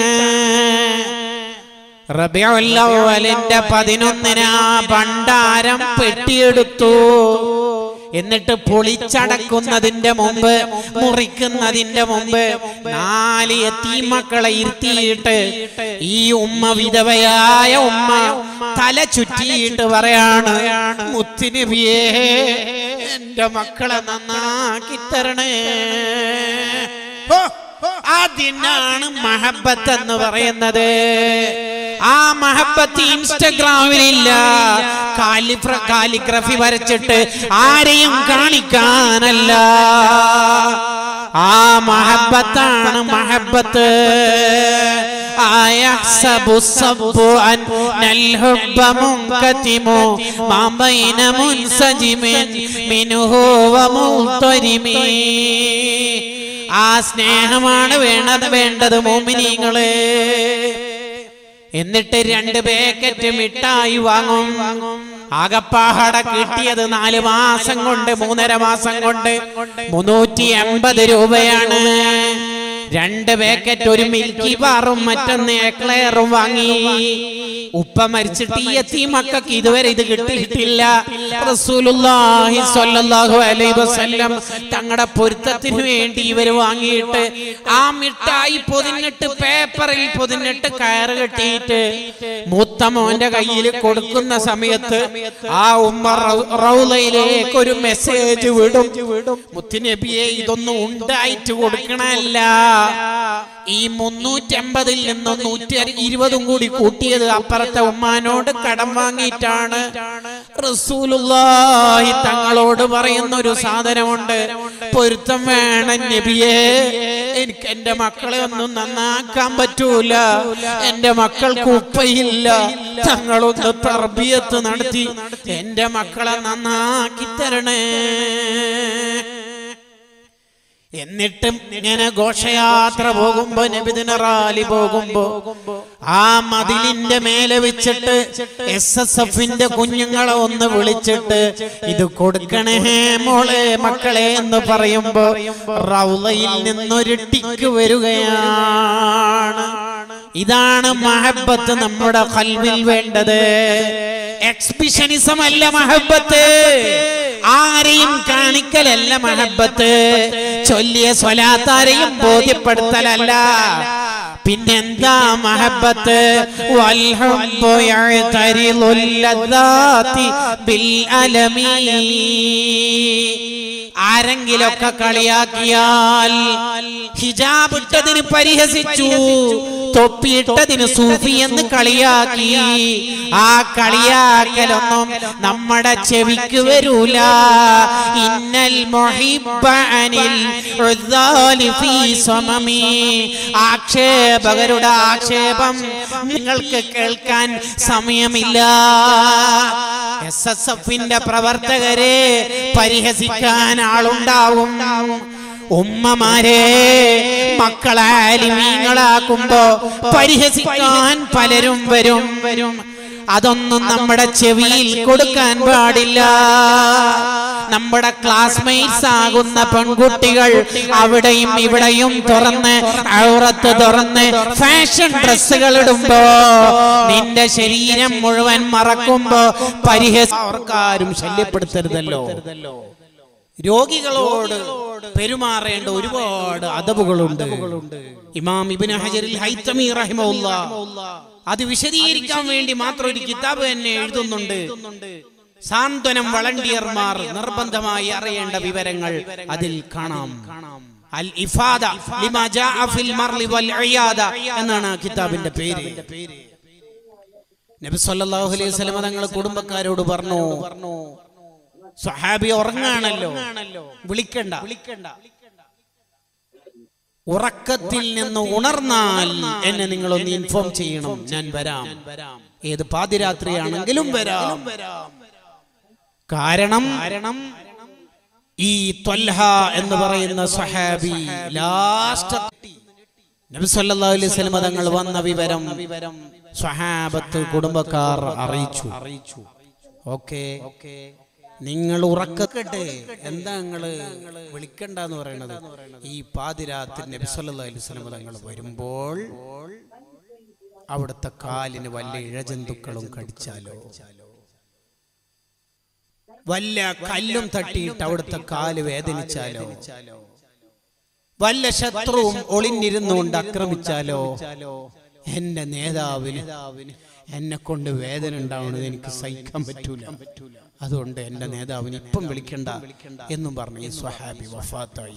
റബിഉൽ അവ്വലിന്റെ പതിനൊന്നിന് ആ ഭണ്ഡാരം പെട്ടിയെടുത്തു എന്നിട്ട് പൊളിച്ചടക്കുന്നതിന്റെ മുമ്പ് മുറിക്കുന്നതിന്റെ മുമ്പ് നാല് എത്തീമക്കളെ ഇരുത്തിയിട്ട് ഈ ഉമ്മ വിധവയായ ഉമ്മ തല ചുറ്റിയിട്ട് പറയാണ് മുത്തുനബിയേ എന്റെ മക്കളെ നന്നാക്കി തരണേ ഹോ, അതിനാണ് മഹബത്ത് എന്ന് പറയുന്നത് ആ മഹബത്ത് ഇൻസ്റ്റഗ്രാമിലില്ല കാലിഫ്ര കാലിഗ്രഫി വരച്ചിട്ട് ആരെയും കാണിക്കാനല്ല ആ മഹബത്താണ് മഹബത്ത് أيحسب الصب أن الحب منكتم ما بين منسجم منه ومضطرم ആ സ്നേഹമാണ് വേണ്ടത് വേണ്ടത് മോമിനിങ്ങള് എന്നിട്ട് രണ്ട് പാക്കറ്റ് മിഠായി വാങ്ങും ആകപ്പാഹട കിട്ടിയത് നാല് മാസം കൊണ്ട് മൂന്നര മാസം കൊണ്ട് മുന്നൂറ്റി എൺപത് രൂപയാണ് രണ്ട് പാക്കറ്റ് ഒരു മിൽക്കി ബാറും മറ്റൊന്ന് എക്ലെയറും വാങ്ങി ഉപ്പ മരിച്ചിട്ട് ഈ എത്തി മക്കൾക്ക് ഇതുവരെ ഇത് കിട്ടിയിട്ടില്ല റസൂലുള്ളാഹി സ്വല്ലല്ലാഹു അലൈഹി വസല്ലം തങ്ങളുടെ പൊരുത്തത്തിന് വേണ്ടി ഇവര് വാങ്ങിയിട്ട് ആ മിഠായി പൊതിഞ്ഞിട്ട് പേപ്പറിൽ പൊതിഞ്ഞിട്ട് കയറ് കെട്ടിയിട്ട് മൂത്ത മോന്റെ കയ്യിൽ കൊടുക്കുന്ന സമയത്ത് ആ ഉമ്മ റൗ- റൗളയിലേക്ക് ഒരു മെസ്സേജ് വിടും മുത്തുനബിയെ ഇതൊന്നും ഉണ്ടായിട്ട് കൊടുക്കണല്ല ഈ മുന്നൂറ്റമ്പതിൽ നിന്ന് നൂറ്റി ഇരുപതും കൂടി കൂട്ടിയത് അപ്പുറത്തെ ഉമ്മാനോട് കടം വാങ്ങിയിട്ടാണ് റസൂലുള്ളാഹി തങ്ങളോട് പറയുന്ന ഒരു സാധനമുണ്ട് പൊരുത്തം വേണം നബിയെ എനിക്ക് എന്റെ മക്കളെ ഒന്നും നന്നാക്കാൻ പറ്റൂല എന്റെ മക്കൾക്ക് ഉപ്പയില്ല തങ്ങളൊന്ന് തർബിയത്ത് നടത്തി എന്റെ മക്കളെ നന്നാക്കി തരണേ എന്നിട്ടും ഇങ്ങനെ ഘോഷയാത്ര പോകുമ്പോ നബിദിന റാലി പോകുമ്പോ ആ മതിലിന്റെ മേലെ വെച്ചിട്ട് എസ് എസ് എഫിന്റെ കുഞ്ഞുങ്ങളെ ഒന്ന് വിളിച്ചിട്ട് ഇത് കൊടുക്കണേ മോളെ മക്കളെ എന്ന് പറയുമ്പോ റൗലയിൽ നിന്നൊരു ടിക്ക് വരികയാണ് ഇതാണ് മഹബത്ത് നമ്മുടെ കൽവിൽ വേണ്ടത് എക്സിബിഷനിസം അല്ല മഹബത്ത് ആരെയും കാണിക്കലല്ല മഹബത്ത് ചൊല്ലിയ സ്വലാത്താരെയും ബോധ്യപ്പെടുത്തലല്ല പിന്നെന്താ മഹബത്ത് വൽഹബ്ബു യഅ്തരിളുൽ ലദ്ദാതി ബിൽ അലമീ ആരെങ്കിലൊക്കെ കളിയാക്കിയാൽ ഹിജാബ് ഇട്ടതിന് പരിഹസിച്ചു തൊപ്പിയിട്ടതിന് സൂഫി എന്ന് കളിയാക്കി ആ കളിയാക്കലൊന്നും നമ്മുടെ ചെവിക്ക് വരൂല ഇന്നൽ മുഹിബ്ബ അനിൽ ഉദ്ദാലി ഫീ സമമി ആക്ഷേപകരുടെ ആക്ഷേപം നിങ്ങൾക്ക് കേൾക്കാൻ സമയമില്ല എസ് എസ് എഫിന്റെ പ്രവർത്തകരെ പരിഹസിക്കാൻ ആളുണ്ടാവും ഉമ്മമാരെ മക്കളെ ആലിമീങ്ങളാക്കുമ്പോ പരിഹസിക്കാൻ പലരും വരും വരും അതൊന്നും നമ്മുടെ ചെവിയിൽ കൊടുക്കാൻ പാടില്ല നമ്മുടെ ക്ലാസ്മേറ്റ്സ് ആകുന്ന പെൺകുട്ടികൾ അവിടെയും ഇവിടെയും തുറന്ന് ഔറത്ത് തുറന്ന് ഫാഷൻ ഡ്രസ്സുകൾ ഇടുമ്പോ നിന്റെ ശരീരം മുഴുവൻ മറക്കുമ്പോ പരിഹസ അവർക്കാരും ശല്യപ്പെടുത്തരുതല്ലോ രോഗികളോട് പെരുമാറേണ്ട ഒരുപാട് അതവുകളുണ്ട് ഇമാം ഇബ്നു ഹജറിൽ ഹൈത്തമി റഹിമഹുല്ല അത് വിശദീകരിക്കാൻ വേണ്ടി മാത്രം ഒരു കിതാബ് തന്നെ എഴുതുന്നുണ്ട് സാന്ത്വനം വളണ്ടിയർമാർ നിർബന്ധമായി അറിയേണ്ട വിവരങ്ങൾ അതിൽ കാണാം അൽ ഇഫാദ ലിമാ ജാഅ ഫിൽ മർലി വൽ ഇയാദ എന്നാണ് ആ കിതാബിന്റെ പേര് നബി സല്ലല്ലാഹു അലൈഹി വസല്ലം തങ്ങൾ കുടുംബക്കാരോട് പറഞ്ഞു സ്വഹാബി ഉറങ്ങാണല്ലോ വിളിക്കണ്ട വിളിക്കണ്ട ഉറക്കത്തിൽ നിന്ന് ഉണർന്നാൽ എന്നെ നിങ്ങളൊന്ന് ഇൻഫോം ചെയ്യണം ഞാൻ വരാം ഏത് പാതിരാത്രിയാണെങ്കിലും വരാം കാരണം കാരണം ഈ ത്വൽഹ എന്ന് പറയുന്ന സഹാബി ലാസ്റ്റ് നബി സല്ലല്ലാഹു അലൈഹി വസല്ലം തങ്ങൾ വന്ന വിവരം വിവരം സ്വഹാബത്ത് കുടുംബക്കാർ അറിയിച്ചു അറിയിച്ചു ഓക്കെ ഓക്കെ നിങ്ങൾ ഉറക്കട്ടെ എന്താ നിങ്ങള് വിളിക്കണ്ടെന്ന് പറയണത് ഈ പാതിരാത്രി നബി സല്ലല്ലാഹു അലൈഹി വസല്ലം തങ്ങൾ വരുമ്പോൾ അവിടുത്തെ കാലിന് വല്ല ഇഴജന്തുക്കളും കടിച്ചാലോ വല്ല കല്ലും തട്ടിയിട്ട് അവിടുത്തെ കാല് വേദനിച്ചാലോ വല്ല ശത്രുവും ഒളിഞ്ഞിരുന്നുകൊണ്ട് ആക്രമിച്ചാലോ എന്റെ നേതാവിന് എന്നെ കൊണ്ട് വേദന ഉണ്ടാവുന്നത് എനിക്ക് സഹിക്കാൻ പറ്റൂല അതുകൊണ്ട് എന്റെ നേതാവിന് ഇപ്പം വിളിക്കണ്ട എന്നും പറഞ്ഞു ഈ സ്വഹാബി വഫാത്തായി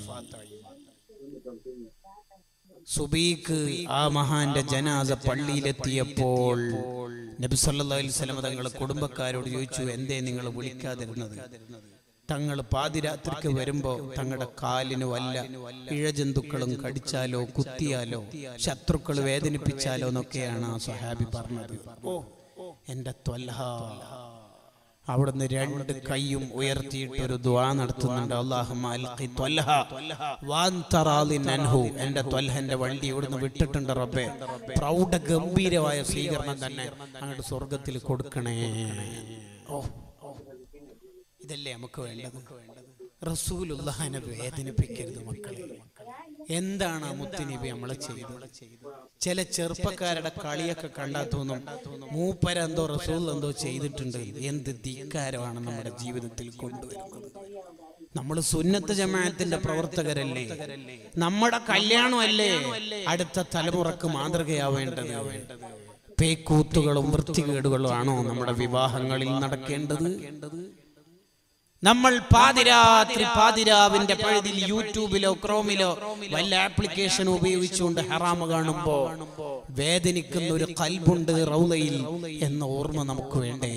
സുബീക്ക് ആ മഹാന്റെ ജനാസ പള്ളിയിലെത്തിയപ്പോൾ നബി സല്ലല്ലാഹു അലൈഹി വസല്ലം തങ്ങൾ കുടുംബക്കാരോട് ചോദിച്ചു എന്തേ നിങ്ങൾ വിളിക്കാതിരുന്നത് തങ്ങൾ പാതിരാത്രിക്ക് വരുമ്പോ തങ്ങളുടെ കാലിന് വല്ല ഇഴജന്തുക്കളും കടിച്ചാലോ കുത്തിയാലോ ശത്രുക്കൾ വേദനിപ്പിച്ചാലോ എന്നൊക്കെയാണ് ആ സ്വഹാബി പറഞ്ഞത് ഓ എന്റെ ത്വൽഹ അവിടുന്ന് രണ്ട് കൈയും ഉയർത്തിയിട്ട് ഒരു ദ്വാ നടത്തുന്നുണ്ട് അള്ളാഹുമ്മ അൽഖി ത്വൽഹ വാൻ തറാദിൻ അൻഹു എന്റെ ത്വൽഹന്റെ വണ്ടി ഇവിടുന്ന് വിട്ടിട്ടുണ്ട് റബ്ബേ പ്രൗഢ ഗംഭീരമായ സ്വീകരണം തന്നെ അങ്ങോട്ട് സ്വർഗത്തിൽ കൊടുക്കണേ ഓ ഇതല്ലേ നമുക്ക് വേണ്ടത് റസൂലുള്ളാഹിനെ വേദനിപ്പിക്കരുത് മക്കളെ എന്താണ് ആ മുത്തുനബി നമ്മളെ ചെയ്തത് ചില ചെറുപ്പക്കാരുടെ കളിയൊക്കെ കണ്ടാൽ തോന്നും മൂപ്പരെന്തോ റസൂൽ എന്തോ ചെയ്തിട്ടുണ്ട് എന്ത് ധിക്കാരമാണ് നമ്മുടെ ജീവിതത്തിൽ കൊണ്ടുവരുന്നത് നമ്മൾ സുന്നത്ത് ജമാഅത്തിന്റെ പ്രവർത്തകരല്ലേ നമ്മുടെ കല്യാണമല്ലേ അടുത്ത തലമുറക്ക് മാതൃകയാവേണ്ടത് പേക്കൂത്തുകളും വൃത്തികേടുകളും ആണോ നമ്മുടെ വിവാഹങ്ങളിൽ നടക്കേണ്ടത് നമ്മൾ പാതിരാത്രി പാതിരാവിന്റെ പഴുതിൽ യൂട്യൂബിലോ ക്രോമിലോ വല്ല ആപ്ലിക്കേഷൻ ഉപയോഗിച്ചുകൊണ്ട് ഹറാമ് കാണുമ്പോ വേദനിക്കുന്ന ഒരു കൽബുണ്ട് റൗലയിൽ എന്ന ഓർമ്മ നമുക്ക് വേണ്ടേ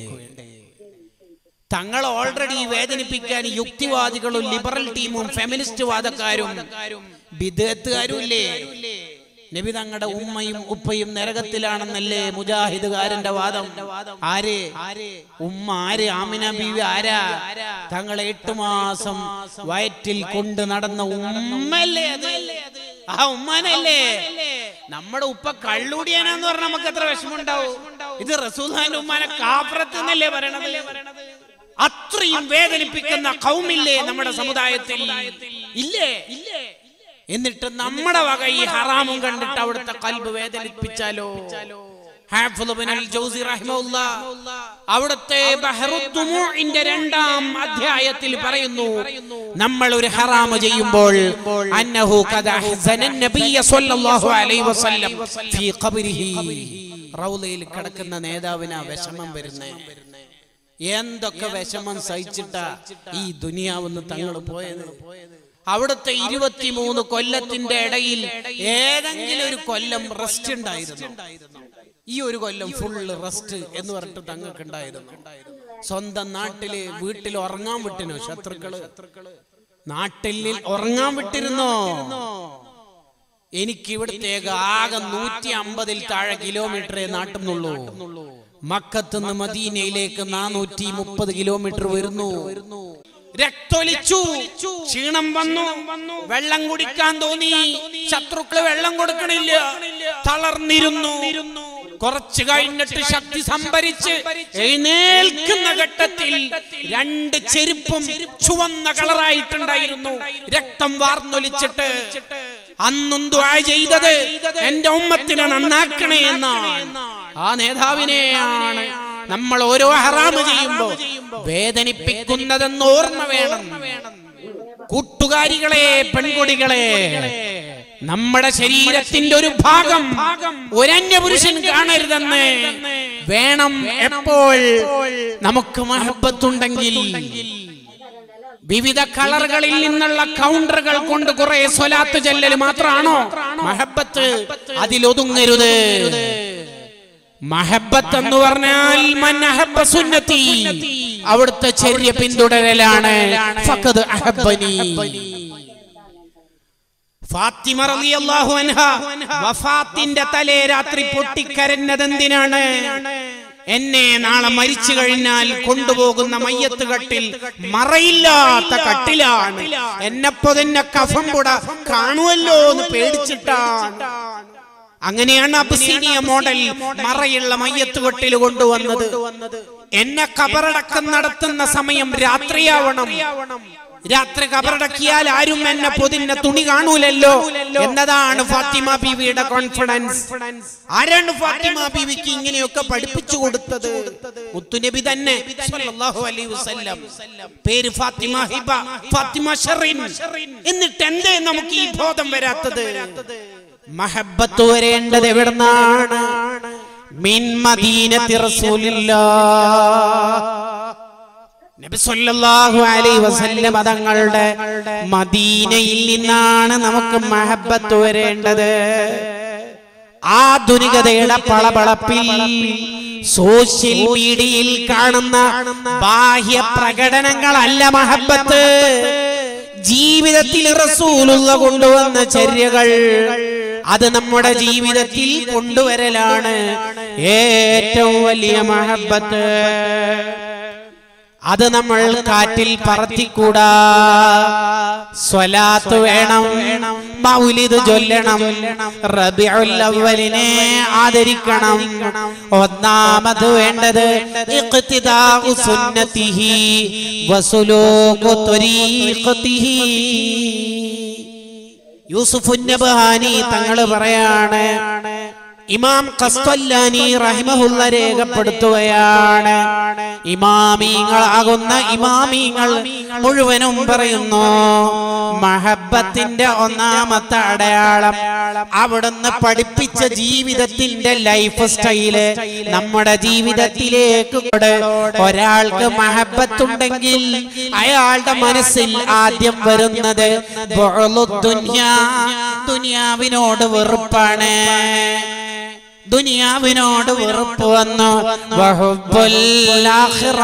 തങ്ങൾ ഓൾറെഡി വേദനിപ്പിക്കാൻ യുക്തിവാദികളും ലിബറൽ ടീമും ഫെമിനിസ്റ്റ് വാദക്കാരും വിദേത്തുകാരും ഇല്ലേ നബി തങ്ങളുടെ ഉമ്മയും ഉപ്പയും നരകത്തിലാണെന്നല്ലേ മുജാഹിദുകാരന്റെ വാദം ആര് ഉമ്മ ആര് ആമിന ബീവി ആരാ തങ്ങളെ എട്ടു മാസം വയറ്റിൽ കൊണ്ട് നടന്ന ഉമ്മല്ലേ അത് ആ ഉമ്മാനല്ലേ നമ്മുടെ ഉപ്പ കള്ളൂടിയാനാന്ന് പറഞ്ഞാൽ നമുക്ക് എത്ര വിഷമമുണ്ടാവും ഇത് റസൂൽഹാന്റെ ഉമ്മാനെ കാപ്രത്ത് എന്നല്ലേ പറയണത് അത്രയും വേദനിപ്പിക്കുന്ന കൗമില്ലേ നമ്മുടെ സമുദായത്തിൽ ഇല്ലേ ഇല്ലേ എന്നിട്ട് നമ്മുടെ വക ഈ ഹറാമും കണ്ടിട്ട് അവിടുത്തെ കൽബ് വേദനിപ്പിച്ചാലോ ഹാഫിള് ഇബ്നുൽ ജൗസി റഹിമഹുല്ലാ അവിടുത്തെ ബഹറുദ്ദുമൂഇന്റെ രണ്ടാം അധ്യായത്തിൽ പറയുന്നു നമ്മൾ ഒരു ഹറാമ് ചെയ്യുമ്പോൾ അന്നഹു ഖദ അഹ്സന നബിയ സ്വല്ലല്ലാഹു അലൈഹി വസല്ലം ഫീ ഖബ്രിഹി റൗളയിൽ കിടക്കുന്ന നേതാവിനാ വിഷമം വരുന്നേ എന്തൊക്കെ വിഷമം സഹിച്ചിട്ടാ ഈ ദുനിയാവെന്ന് തങ്ങൾ പോയത് അവിടുത്തെ ഇരുപത്തിമൂന്ന് കൊല്ലത്തിന്റെ ഇടയിൽ ഏതെങ്കിലും ഒരു കൊല്ലം റെസ്റ്റ് ഉണ്ടായിരുന്നു ഈ ഒരു കൊല്ലം ഫുള്ള് റെസ്റ്റ് എന്ന് പറഞ്ഞിട്ട് തങ്ങൾക്ക് ഉണ്ടായിരുന്നു സ്വന്തം നാട്ടില് വീട്ടിൽ ഉറങ്ങാൻ വിട്ടിനോ ശത്രുക്കള് നാട്ടിൽ ഉറങ്ങാൻ വിട്ടിരുന്നോ എനിക്ക് ഇവിടത്തേക്ക് ആകെ നൂറ്റി അമ്പതിൽ താഴെ കിലോമീറ്ററേ നാട്ടുന്നുള്ളൂ മക്കത്തുനിന്ന് മദീനയിലേക്ക് നാനൂറ്റി മുപ്പത് കിലോമീറ്റർ വരുന്നു രക്തൊലിച്ചു ക്ഷീണം വന്നു വെള്ളം കുടിക്കാൻ തോന്നി ശത്രുക്കള് വെള്ളം കൊടുക്കണില്ല തളർന്നിരുന്നു കുറച്ചു കഴിഞ്ഞിട്ട് ശക്തി സംഭരിച്ച് എഴുന്നേൽക്കുന്ന ഘട്ടത്തിൽ രണ്ട് ചെരുപ്പും ചുവന്ന കളറായിട്ടുണ്ടായിരുന്നു രക്തം വാർന്നൊലിച്ചിട്ട് അന്നും ദ്വാ ചെയ്തത് എന്റെ ഉമ്മത്തിനെ നന്നാക്കണേ എന്നാണ് ആ നേതാവിനെയാണ് നമ്മൾ ഓരോ ഹറാമ് ചെയ്യുമ്പോ വേദനിപ്പിക്കുന്നതെന്ന് ഓർമ്മ വേണം കൂട്ടുകാരികളെ പെൺകുടികളെ നമ്മുടെ ശരീരത്തിന്റെ ഒരു ഭാഗം ഒരന്യ പുരുഷൻ കാണരുതെന്ന് വേണം എപ്പോൾ നമുക്ക് മഹബത്തുണ്ടെങ്കിൽ വിവിധ കളറുകളിൽ നിന്നുള്ള കൗണ്ടറുകൾ കൊണ്ട് കുറെ സ്വലാത്ത് ചെല്ലൽ മാത്രമാണോ മഹബത്ത് അതിലൊതുങ്ങരുത് മഹബത്ത് എന്ന് പറഞ്ഞാൽ മൻ അഹബ്ബ സുന്നത്തി അവിടുത്തെ ചര്യ പിന്തുടരലാണ് ഫഖദ് അഹബ്ബനി ഫാത്തിമ റളിയല്ലാഹു അൻഹ വഫാത്തിന്റെ തലേ രാത്രി പൊട്ടിക്കരഞ്ഞത് എന്തിനാണ് എന്നെ നാളെ മരിച്ചു കഴിഞ്ഞാൽ കൊണ്ടുപോകുന്ന മയ്യത്ത് കട്ടിൽ മറയില്ലാത്ത കട്ടിലാണ് എന്നെപ്പോ തന്നെ കഫം പുട കാണുമല്ലോ എന്ന് പേടിച്ചിട്ടാണ് അങ്ങനെയാണ് അബസീനിയ മോഡൽ മറയുള്ള മയ്യത്ത് കൊട്ടിൽ കൊണ്ടുവന്നത് എന്നെ കബറടക്കം നടത്തുന്ന സമയം രാത്രിയാവണം രാത്രി കബറടക്കിയാൽ ആരും എന്നെ പൊതിഞ്ഞ തുണി കാണൂലല്ലോ എന്നതാണ് ഫാത്തിമ ബീവിയുടെ കോൺഫിഡൻസ് ആരാണ് ഫാത്തിമ ബീവിക്ക് ഇങ്ങനെയൊക്കെ പഠിപ്പിച്ചു കൊടുത്തത് മുത്തുനബി തന്നെ സല്ലല്ലാഹു അലൈഹി വസല്ലം പേര് ഫാത്തിമ ഹിബ ഫാത്തിമ ഷറിൻ എന്നിട്ട് എന്തേ നമുക്ക് ഈ ബോധം വരാത്തത് മഹബത്ത് വരേണ്ടത് എവിടുന്നാണ് മിൻ മദീനത്തി റസൂലില്ലാ നബി സല്ലല്ലാഹു അലൈഹി വസല്ലം തങ്ങളുടെ മദീനയിൽ നിന്നാണ് നമുക്ക് മഹബത്ത് വരേണ്ടത് ആധുനികതയുടെ പളപളപ്പിൽ സോഷ്യൽ മീഡിയയിൽ കാണുന്ന ബാഹ്യ പ്രകടനങ്ങളല്ല മഹബത്ത് ജീവിതത്തിൽ റസൂലുള്ള കൊണ്ടുവന്ന ചര്യകൾ അത് നമ്മുടെ ജീവിതത്തിൽ കൊണ്ടുവരലാണ് ഏറ്റവും വലിയ മഹബത്ത് അത് നമ്മൾ കാറ്റിൽ പറത്തിക്കൂടാ സ്വലാത്ത് വേണം മൗലിദ് ചൊല്ലണം റബിഉൽ അവലിനെ ആദരിക്കണം ഒന്നാമത് വേണ്ടത് ഇഖ്തിദാഉ സുന്നതിഹി വസുലൂഖു ത്വരീഖതിഹി യൂസുഫ് നബഹാനി തങ്ങൾ പറയാണ് ഇമാം ഖസ്തല്ലാനി റഹിമഹുല്ല രേഖപ്പെടുത്തുകയാണ് ഇമാമീങ്ങളാകുന്ന ഇമാമീങ്ങൾ മുഴുവനും പറയുന്നു മഹബത്തിന്റെ ഒന്നാമത്തെ അടയാളം അവിടുന്ന് പഠിപ്പിച്ച ജീവിതത്തിന്റെ ലൈഫ് സ്റ്റൈല് നമ്മുടെ ജീവിതത്തിലേക്ക് കൊണ്ട് ഒരാൾക്ക് മഹബത്തുണ്ടെങ്കിൽ അയാളുടെ മനസ്സിൽ ആദ്യം വരുന്നത് ബുഅ്ലുദ്ദുന്യാ, ദുനിയാവിനോട് വെറുപ്പാണ് ദുനിയാവിനോട് വെറുപ്പ് വന്നു വഹുബ്ബുൽ ആഖിറ,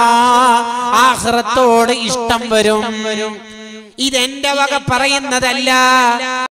ആഖിറത്തോട് ഇഷ്ടം വരും ഇതെന്റെ വക പറയുന്നതല്ല